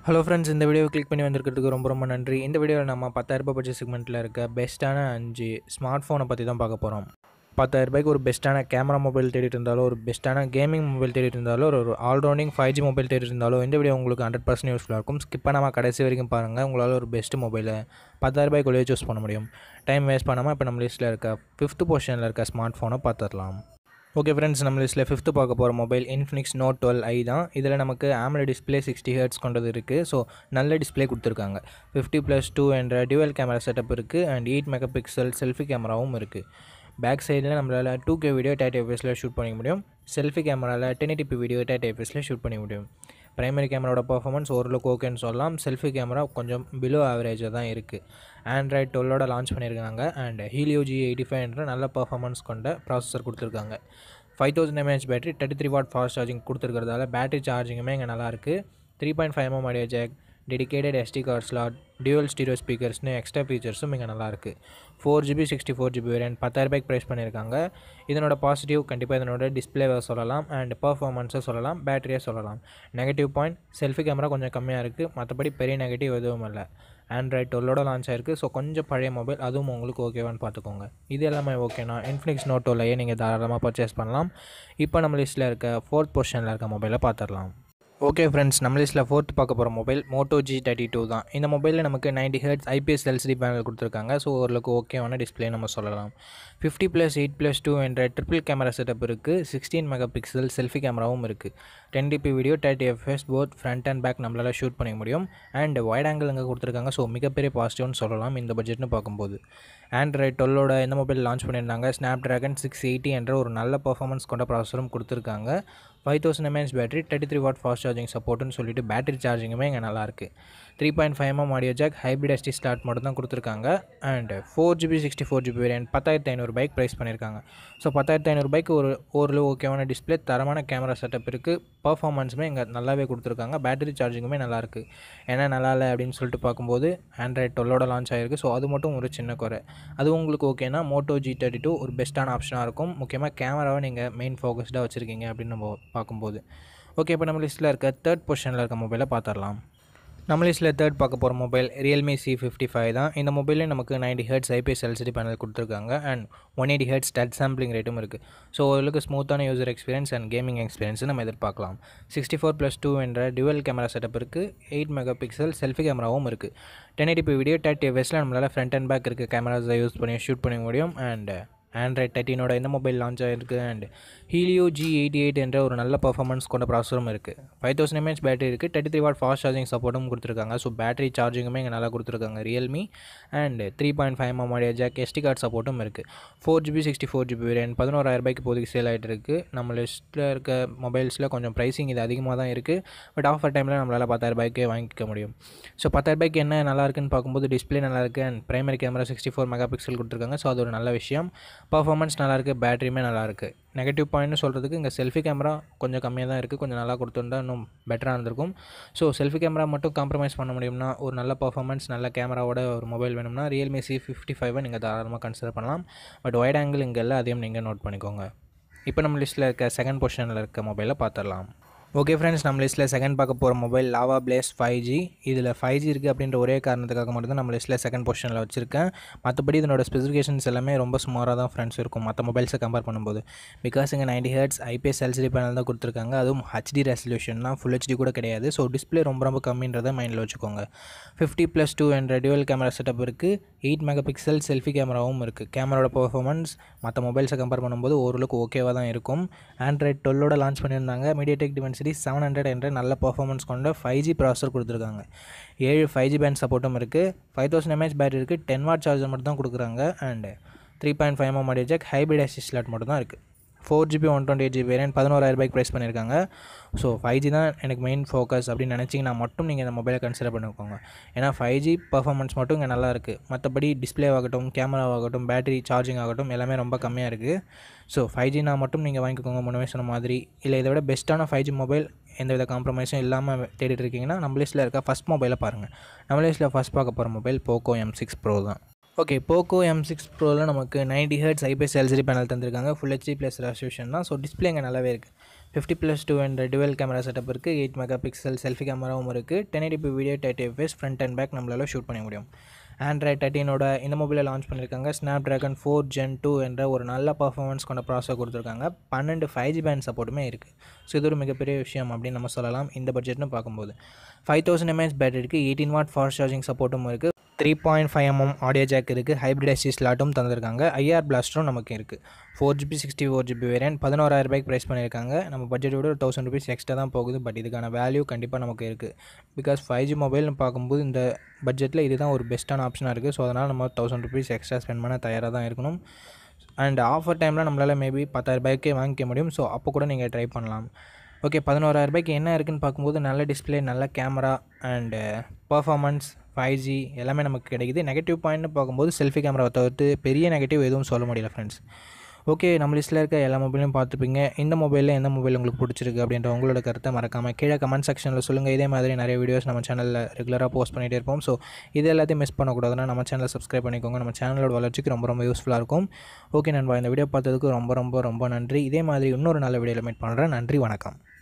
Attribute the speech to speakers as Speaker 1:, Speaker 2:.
Speaker 1: hello friends இந்த video click பண்ணி வந்திருக்கிறதுக்கு ரொம்ப ரொம்ப நன்றி இந்த வீடியோவில் நம்ம பத்தாயிரரூபா பட்ஜெட் செக்மெண்ட்டில் இருக்க பெஸ்ட்டான அஞ்சு ஸ்மார்ட் ஃபோனை பற்றி தான் பார்க்க போகிறோம் பத்தாயிரரூபாய்க்கு ஒரு பெஸ்ட்டான கேமரா மொபைல் தேடிட்டு இருந்தாலோ ஒரு பெஸ்ட்டான கேமிங் மொபைல் தேடிட்டு இருந்தாலோ ஒரு ஒரு ஆல்ரவுண்டிங் ஃபைவ் ஜி மொபைல் தேடிட்டு இருந்தாலோ இந்த வீடியோ உங்களுக்கு ஹண்ட்ரட் பர்சன்ட் யூஸ்ஃபுல்லாக இருக்கும் ஸ்கிப் பண்ணாமல் கடைசி வரைக்கும் பாருங்கள் உங்களால் ஒரு பெஸ்ட் மொபைலை பத்தாயிரரூபாய்க்குள்ளேயே சூஸ் பண்ண முடியும் டைம் வேஸ்ட் பண்ணாமல் இப்போ நம்ம லிஸ்ட்டில் இருக்க ஃபிஃப்த் பொசிஷனில் இருக்க ஸ்மார்ட் ஃபோனை பார்த்துடலாம் ஓகே ஃப்ரெண்ட்ஸ் நம்ம லிஸ்ட்டில் ஃபிஃப்த்து பார்க்க போகிற mobile Infinix Note twelve I தான் இதில் நமக்கு AMOLED டிஸ்ப்ளே சிக்ஸ்டி ஹெர்ட்ஸ் கொண்டது இருக்குது ஸோ நல்ல டிஸ்ப்ளே கொடுத்துருக்காங்க ஃபிஃப்டி ப்ளஸ் டூ என்ற டியூவல் கேமரா செட்டப் இருக்குது and eight mega pixel selfie கேமராவும் இருக்குது பேக் சைடில் நம்மளால் டூ கே வீடியோ டேட் எஃப்எஸில் ஷூட் பண்ணிக்க முடியும் செல்ஃபி கேமராவில் டென் எயிட்டி வீடியோ டேட் எஃப்எஸில் ஷூட் பண்ணிக்க முடியும் பிரைமரி கேமராவோட பர்ஃபார்மன்ஸ் ஓரளவுக்கு ஓகேன்னு சொல்லலாம் செல்ஃபி கேமரா கொஞ்சம் பிலோ ஆவரேஜாக தான் இருக்குது ஆண்ட்ராய்ட் டுவெல்லோட லான்ச் பண்ணியிருக்காங்க and Helio G eighty five என்ற நல்ல பர்ஃபார்மன்ஸ் கொண்ட ப்ராசஸர் கொடுத்துருக்காங்க five thousand mAh battery thirty three watt fast charging கொடுத்துருக்கிறதால பேட்டரி சார்ஜிங்குமே இங்கே நல்லாயிருக்கு three point five m audio jack dedicated SD card slot dual stereo ஸ்பீக்கர்ஸ்னு எக்ஸ்ட்ரா ஃபீச்சர்ஸும் இங்கே நல்லாயிருக்கு four GB sixty four GB variant பத்தாயிரரூபாய்க்கு ப்ரைஸ் பண்ணியிருக்காங்க இதனோட பாசிட்டிவ் கண்டிப்பாக இதனோட டிஸ்பிளேவை சொல்லலாம் அண்ட் பர்ஃபார்மன்ஸை சொல்லலாம் பேட்டரியை சொல்லலாம் நெகட்டிவ் பாயிண்ட் செல்ஃபி கேமரா கொஞ்சம் கம்மியாக இருக்குது மற்றபடி பெரிய நெகட்டிவ் எதுவும் இல்லை ஆண்ட்ராய்ட் டுவெல்லோட லான்ச் ஆயிருக்கு ஸோ கொஞ்சம் பழைய மொபைல் அதுவும் உங்களுக்கு ஓகேவான்னு பார்த்துக்கோங்க இது எல்லாமே ஓகேனா இன்ஃபினிக்ஸ் நோட் டுவெல்லையே நீங்கள் தாராளமாக பர்ச்சேஸ் பண்ணலாம் இப்போ நம்ம லிஸ்ட்டில் இருக்க ஃபோர்த் பொசிஷனில் இருக்க மொபைலை பார்த்துடலாம் ஓகே ஃப்ரெண்ட்ஸ் நம்ம லிஸ்ட்டில் ஃபோர்த் பார்க்க போகிற mobile Moto G thirty two தான் இந்த மொபைலில் நமக்கு ninety hertz IPS LCD panel கொடுத்துருக்காங்க ஸோ ஓரளவுக்கு ஓகேவான டிஸ்பிளே நம்ம சொல்லலாம் fifty plus eight plus two என்ற ட்ரிபிள் கேமரா செட்டப் இருக்குது சிக்ஸ்டீன் மெகா பிக்சல் செல்ஃபி கேமராவும் இருக்குது ten DP video thirty FPS both front and back நம்மளால் ஷூட் பண்ணிக்க முடியும் அண்ட் வைட் ஆங்கிள் இங்கே கொடுத்துருக்காங்க ஸோ மிகப்பெரிய பாசிட்டிவ்னு சொல்லலாம் இந்த பட்ஜெட்னு பார்க்கும்போது ஆண்ட்ராய்ட் டுவெல்லோட இந்த மொபைல் லான்ச் பண்ணியிருந்தாங்க ஸ்னாப் ட்ராகன் சிக்ஸ் எயிட்டி என்ற ஒரு நல்ல பர்ஃபார்மன்ஸ் கொண்ட ப்ராசஸரும் கொடுத்துருக்காங்க five thousand mAh battery thirty three watt fast charging சப்போர்ட்னு சொல்லிட்டு பேட்டரி சார்ஜிங்குமே இங்கே நல்லாயிருக்கு three point five m audio jack hybrid SD start மட்டும் தான் கொடுத்துருக்காங்க and four GB sixty four GB variant பத்தாயிரத்து ஐநூறு பைக் ப்ரைஸ் பண்ணியிருக்காங்க ஸோ பத்தாயிரத்து ஐநூறு பைக் ஒரு ஓரளவு ஓகேவான டிஸ்பிளே தரமான கேமரா செட்டப் இருக்குது பர்ஃபார்மன்ஸுமே இங்கே நல்லாவே கொடுத்துருக்காங்க பேட்டரி சார்ஜிங்குமே நல்லாயிருக்கு ஏன்னா நல்லா இல்லை அப்படின்னு சொல்லிட்டு பார்க்கும்போது ஆண்ட்ராய்ட் டுவெல்லோட லான்ச் ஆகிருக்கு ஸோ அது மட்டும் ஒரு சின்ன குறை அது உங்களுக்கு ஓகேனா மோட்டோ ஜி தேர்ட்டி டூ ஒரு பெஸ்ட்டான ஆப்ஷனாக இருக்கும் முக்கியமாக கேமராவை நீங்கள் மெயின் ஃபோக்கஸ்டாக வச்சுருக்கீங்க அப்படின்னு நம்ம பார்க்கும்போது ஓகே இப்போ நம்ம லிஸ்ட்டில் இருக்க தேர்ட் பொசிஷனில் இருக்க மொபைலை பார்த்துடலாம் நம்ம லிஸ்ட்டில் தேர்ட் பார்க்க போகிற mobile Realme C fifty five தான் இந்த மொபைலே நமக்கு ninety hertz IPS LCD panel கொடுத்துருக்காங்க and one eighty hertz touch sampling ரேட்டும் இருக்குது ஸோ ஓரளவுக்கு ஸ்மூத்தான user experience and gaming experience நம்ம எதிர்பார்க்கலாம் சிக்ஸ்டி ஃபோர் ப்ளஸ் டூ என்ற டுவல் கேமரா செட்டப் இருக்குது எயிட் மெகா பிக்சல் செல்ஃபி கேமராவும் இருக்குது டென் எயிட்டி வீடியோ தேர்ட்டி எஃப்எஸில் நம்மளால் ஃப்ரண்ட் அண்ட் பேக் இருக்க கேமராஸை யூஸ் பண்ணி ஷூட் பண்ண முடியும் அண்ட் ஆண்ட்ராய்ட் தேர்ட்டினோட இந்த மொபைல் லான்ச் ஆகிருக்கு and Helio G eighty eight என்ற ஒரு நல்ல பர்ஃபார்மன்ஸ் கொண்ட ப்ராசஸரும் இருக்குது ஃபைவ் தௌசண்ட் எம்ஏஹெச் பேட்டரி இருக்குது thirty three watt fast charging சப்போர்ட்டும் கொடுத்துருக்காங்க ஸோ பேட்டரி சார்ஜிங்குமே இங்கே நல்லா கொடுத்துருக்காங்க Realme and three point five m audio jack SD card சப்போர்ட்டும் இருக்குது four GB sixty four GB variant பதினோராயிரம் ரூபாய்க்கு இப்போதைக்கு சேல் ஆகிட்டு இருக்குது நம்ம லிஸ்ட்டில் இருக்க மொபைல்ஸில் கொஞ்சம் ப்ரைஸிங் இது அதிகமாக தான் இருக்குது பட் ஆஃபர் டைமில் நம்மளால் பத்தாயிரம் ரூபாய்க்கே வாங்கிக்க முடியும் ஸோ பத்தாயிரம் ரூபாய்க்கு என்ன நல்லா இருக்குன்னு பார்க்கும்போது டிஸ்பிளே நல்லா இருக்குது and primary camera sixty four mega pixel கொடுத்துருக்காங்க ஸோ அது ஒரு நல்ல விஷயம் பர்ஃபார்மன்ஸ் நல்லா இருக்குது பேட்டரியுமே நல்லாயிருக்கு நெகட்டிவ் பாயிண்ட்னு சொல்கிறதுக்கு இங்கே செல்ஃபி கேமரா கொஞ்சம் கம்மியாக தான் இருக்குது கொஞ்சம் நல்லா கொடுத்துருந்தா இன்னும் பெட்டராக இருந்திருக்கும் ஸோ செல்ஃபி கேமரா மட்டும் காம்ப்ரமைஸ் பண்ண முடியும்னா ஒரு நல்ல பர்ஃபார்மன்ஸ் நல்ல கேமராவோட ஒரு மொபைல் வேணும்னா ரியல்மி சி ஃபிஃப்டி ஃபைவை நீங்கள் தாராளமாக கன்சிடர் பண்ணலாம் பட் ஒயிட் ஆங்கிள் இங்கே இல்லை அதையும் நீங்கள் நோட் பண்ணிக்கோங்க இப்போ நம்ம லிஸ்ட்டில் இருக்க செகண்ட் பொசிஷனில் இருக்க மொபைலை பார்த்துடலாம் ஓகே ஃப்ரெண்ட்ஸ் நம்ம லிஸ்ட்டில் செகண்ட் பார்க்க போகிற mobile Lava Blaze five G இதில் ஃபைவ் ஜி இருக்குது அப்படின்ற ஒரே காரணத்துக்காக மட்டும் தான் நம்ம லிஸ்ட்டில் செகண்ட் பொசிஷனில் வச்சுருக்கேன் மற்றபடி இதனோட ஸ்பெசிஃபிகேஷன்ஸ் எல்லாமே ரொம்ப சுமாராக தான் ஃப்ரெண்ட்ஸ் இருக்கும் மற்ற மொபைல்ஸை கம்பேர் பண்ணும்போது பிகாஸ் இங்கே ninety hertz IPS LCD panel தான் கொடுத்துருக்காங்க அதுவும் ஹச்டி ரெசல்யூஷன் தான் ஃபுல் ஹெச்டி கூட கிடையாது ஸோ டிஸ்பிளே ரொம்ப ரொம்ப கம்மின்றதை மைண்டில் வச்சுக்கோங்க ஃபிஃப்டி ப்ளஸ் டூ என்ற டியூவல் கேமரா செட்டப் இருக்குது எயிட் மெகா பிக்சல் செல்ஃபி கேமராவும் இருக்குது கேமராவோட பர்ஃபார்மன்ஸ் மற்ற மொபைல்ஸை கம்பேர் பண்ணும்போது ஓரளவுக்கு ஓகேவாக தான் இருக்கும் ஆண்ட்ராய்ட் டுவெல்லோட லான்ச் பண்ணியிருந்தாங்க மீடியாடெக் டிவென்சிட்டி செவன் ஹண்ட்ரட் என்ற நல்ல பர்ஃபார்மன்ஸ் கொண்ட ஃபைவ் ஜி ப்ராசர் கொடுத்துருக்காங்க ஏழு ஃபைவ் ஜி பேண்ட் சப்போர்ட்டும் இருக்குது ஃபைவ் தௌசண்ட் எம்ஏஹெச் பேட்டரி இருக்குது டென் வாட் சார்ஜர் மட்டும் தான் கொடுக்குறாங்க and three point five m audio jack hybrid SD slot மட்டும் தான் இருக்குது four GB one twenty eight GB variant பதினோராயிரம் ரூபாய்க்கு ப்ரைஸ் பண்ணியிருக்காங்க ஸோ ஃபைவ் ஜி தான் எனக்கு மெயின் ஃபோக்கஸ் அப்படின்னு நினச்சிங்கன்னா மட்டும் நீங்கள் இந்த மொபைலை கன்சிடர் பண்ணிக்கோங்க ஏன்னா ஃபைவ் ஜி பர்ஃபார்மன்ஸ் மட்டும் இங்கே நல்லா இருக்குது மற்றபடி டிஸ்பிளே ஆகட்டும் கேமரா ஆகட்டும் பேட்டரி சார்ஜிங் ஆகட்டும் எல்லாமே ரொம்ப கம்மியாக இருக்குது ஸோ ஃபைவ் ஜினா மட்டும் நீங்கள் வாங்கிக்கோங்க முன்னவே சொன்ன மாதிரி இல்லை இதை விட பெஸ்ட்டான ஃபைவ் ஜி மொபைல் எந்த வித காம்ப்ரமைஸும் இல்லாமல் தேடிட்டு இருக்கீங்கன்னா நம்ம லிஸ்ட்டில் இருக்க ஃபஸ்ட் மொபைலை பாருங்கள் நம்ம லிஸ்ட்டில் ஃபஸ்ட் பார்க்க போகிற mobile Poco M six Pro தான் ஓகே போக்கோ எம் சிக்ஸ் ப்ரோவில் நமக்கு ninety hertz IPS LCD panel தந்திருக்காங்க ஃபுல் ஹெச்டி ப்ளஸ் ரெசல்யூஷன் தான் ஸோ டிஸ்பிளே இங்கே நல்லாவே இருக்குது ஃபிஃப்டி ப்ளஸ் டூ என்ற டுவெல் கேமரா செட்டப் இருக்குது எயிட் மெகா பிக்சல் செல்ஃபி கேமராவும் இருக்குது ten eighty video thirty FPS front and back நம்மளால ஷூட் பண்ண முடியும் ஆண்ட்ராய்ட் தேர்ட்டினோட இந்த மொபைலை லான்ச் பண்ணியிருக்காங்க Snapdragon four Gen two என்ற ஒரு நல்ல பர்ஃபார்மன்ஸ் கொண்ட ப்ராசஸர் கொடுத்துருக்காங்க பன்னெண்டு ஃபைவ் ஜி பேண்ட் சப்போர்ட்டுமே இருக்குது ஸோ இது ஒரு மிகப்பெரிய விஷயம் அப்படின்னு நம்ம சொல்லலாம் இந்த பட்ஜெட்னு பார்க்கும்போது ஃபைவ் தௌசண்ட் எம்ஏஹெச் பேட்டரிக்கு எயிட்டீன் வாட் ஃபாஸ்ட் சார்ஜிங் சப்போர்ட்டும் இருக்குது three point five mm audio jack இருக்குது ஹைப்ரிட் எஸ்சி ஸ்லாட்டும் தந்திருக்காங்க ஐஆர் பிளாஸ்டரும் நமக்கு இருக்குது four GB sixty four GB variant பதினோராயிரம் ரூபாய்க்கு ப்ரைஸ் பண்ணியிருக்காங்க நம்ம பட்ஜெட்டோட ஒரு தௌசண்ட் ருபீஸ் எக்ஸ்ட்ரா தான் போகுது பட் இதுக்கான வேல்யூ கண்டிப்பாக நமக்கு இருக்குது பிகாஸ் ஃபைவ் ஜி மொபைல்னு பார்க்கும்போது இந்த பட்ஜெட்டில் இதுதான் ஒரு பெஸ்ட்டான ஆப்ஷனாக இருக்குது ஸோ அதனால் நம்ம தௌசண்ட் ருபீஸ் எக்ஸ்ட்ரா ஸ்பெண்ட் பண்ண தயாராக தான் இருக்கணும் அண்ட் ஆஃபர் டைமில் நம்மளால் மேபி பத்தாயிரரூபாய்க்கே வாங்கிக்க முடியும் ஸோ அப்போ கூட நீங்கள் ட்ரை பண்ணலாம் ஓகே பதினோராயிரரூபாய்க்கு என்ன இருக்குன்னு பார்க்கும்போது நல்ல டிஸ்பிளே நல்ல camera and performance five G எல்லாமே நமக்கு கிடைக்குது நெகட்டிவ் பாயிண்ட்னு பார்க்கும்போது செல்ஃபி கேமராவை தவிர்த்து பெரிய நெகட்டிவ் எதுவும் சொல்ல முடியல ஃப்ரெண்ட்ஸ் ஓகே நம்ம லிஸ்ட்டில் இருக்க எல்லா மொபைலையும் பார்த்துப்பீங்க இந்த மொபைலில் எந்த மொபைல் உங்களுக்கு பிடிச்சிருக்கு அப்படின்ற உங்களோட கருத்தை மறக்காமல் கீழே கமெண்ட் செக்ஷனில் சொல்லுங்கள் இதே மாதிரி நிறைய வீடியோஸ் நம்ம சேனலில் ரெகுலராக போஸ்ட் பண்ணிகிட்டே இருப்போம் ஸோ இது எல்லாத்தையும் மிஸ் பண்ணக்கூடாதுன்னா நம்ம சேனலை சப்ஸ்கிரைப் பண்ணிக்கோங்க நம்ம சேனலோட வளர்ச்சிக்கு ரொம்ப ரொம்ப யூஸ்ஃபுல்லாக இருக்கும் ஓகே நண்பா இந்த வீடியோ பார்த்ததுக்கு ரொம்ப ரொம்ப ரொம்ப நன்றி இதே மாதிரி இன்னொரு நல்ல வீடியோவில் மீட் பண்ணுறேன் நன்றி வணக்கம்